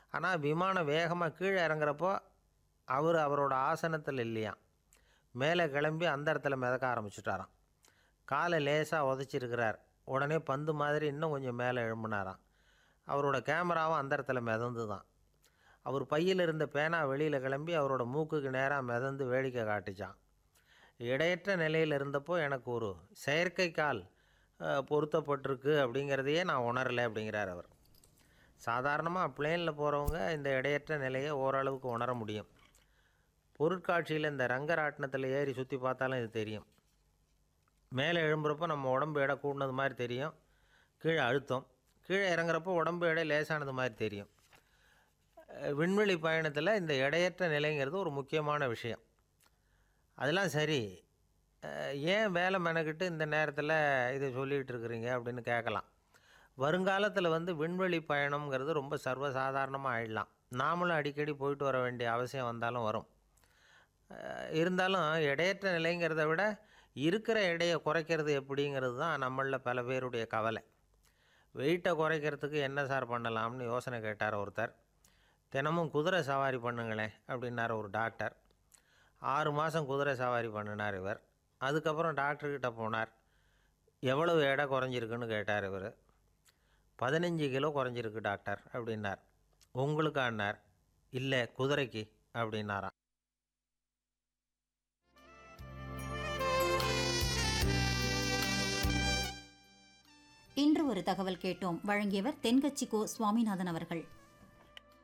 ஆனால் விமானம் வேகமாக கீழே இறங்குறப்போ அவர் அவரோட ஆசனத்தில் இல்லையாம் மேலே கிளம்பி அந்த இடத்துல மிதக்க ஆரம்பிச்சுட்டாராம் காலை லேசாக உதச்சிருக்கிறார் உடனே பந்து மாதிரி இன்னும் கொஞ்சம் மேலே எழும்பினாராம் அவரோட கேமராவும் அந்த இடத்துல மிதந்து தான் அவர் பையில் இருந்த பேனா வெளியில் கிளம்பி அவரோட மூக்குக்கு நேராக மிதந்து வேடிக்கை காட்டுச்சான் இடையற்ற நிலையில் இருந்தப்போ எனக்கு ஒரு செயற்கை கால் அஹ், பொருத்தப்பட்டிருக்கு அப்படிங்கிறதையே நான் உணரலை அப்படிங்கிறார் அவர் சாதாரணமாக பிளேனில் போகிறவங்க இந்த இடையற்ற நிலையை ஓரளவுக்கு உணர முடியும் பொருட்காட்சியில் இந்த ரங்கராட்டினத்தில் ஏறி சுற்றி பார்த்தாலும் இது தெரியும் மேலே எழும்புறப்போ நம்ம உடம்பு எடை கூடினது மாதிரி தெரியும் கீழே அழுத்தம் கீழே இறங்குறப்போ உடம்பு எடை லேசானது மாதிரி தெரியும் அஹ் விண்வெளி பயணத்தில் இந்த எடையற்ற நிலைங்கிறது ஒரு முக்கியமான விஷயம் அதெல்லாம் சரி அஹ் ஏன் வேலை மெனக்கிட்டு இந்த நேரத்தில் இதை சொல்லிகிட்டு இருக்கிறீங்க அப்படின்னு கேட்கலாம் வருங்காலத்தில் வந்து விண்வெளி பயணம்ங்கிறது ரொம்ப சர்வசாதாரணமாக ஆயிடலாம் நாமளும் அடிக்கடி போயிட்டு வர வேண்டிய அவசியம் வந்தாலும் வரும் அஹ் இருந்தாலும் எடையற்ற நிலைங்கிறத விட இருக்கிற எடையை குறைக்கிறது எப்படிங்கிறது தான் நம்மளில் பல பேருடைய கவலை வெயிட்டை குறைக்கிறதுக்கு என்ன சார் பண்ணலாம்னு யோசனை கேட்டார் ஒருத்தர் தினமும் குதிரை சவாரி பண்ணுங்களேன் அப்படின்னார் ஒரு டாக்டர் ஆறு மாதம் குதிரை சவாரி பண்ணினார் இவர் அதுக்கப்புறம் டாக்டர்கிட்ட போனார் எவ்வளவு எடை குறைஞ்சிருக்குன்னு கேட்டார் இவர் பதினஞ்சு கிலோ குறைஞ்சிருக்கு டாக்டர் அப்படின்னார் உங்களுக்கானார் இல்லை குதிரைக்கு அப்படின்னாராம் இன்று ஒரு தகவல் கேட்டோம் வழங்கியவர் தென்கட்சி கோ சுவாமிநாதன் அவர்கள்